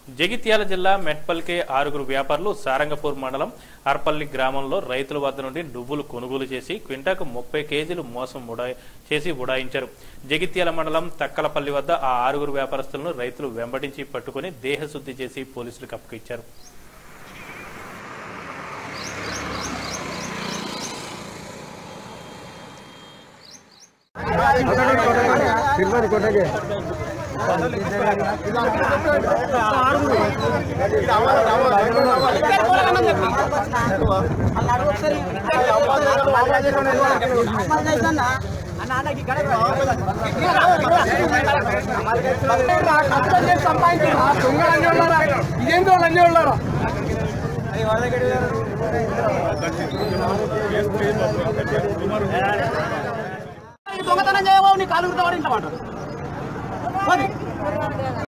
జగిత్యాల జిల్లా మెట్పల్కే ఆరుగురు వ్యాపారులు సారంగపూర్ మండలం అర్పల్లి గ్రామంలో రైతుల వద్ద నుండి నువ్వులు కొనుగోలు చేసి క్వింటాకు ముప్పై కేజీలు మోసం ఉడా చేసి ఉడాయించారు జగిత్యాల మండలం తక్కలపల్లి వద్ద ఆ ఆరుగురు వ్యాపారస్తులను రైతులు వెంబడించి పట్టుకుని దేహశుద్ధి చేసి పోలీసులకు అప్పగించారు ఇదేంటో లంజ ఉన్నారా దొంగతనం చేయబోవు నీ కాలు గుర్తపడి ఇంట్లో మాట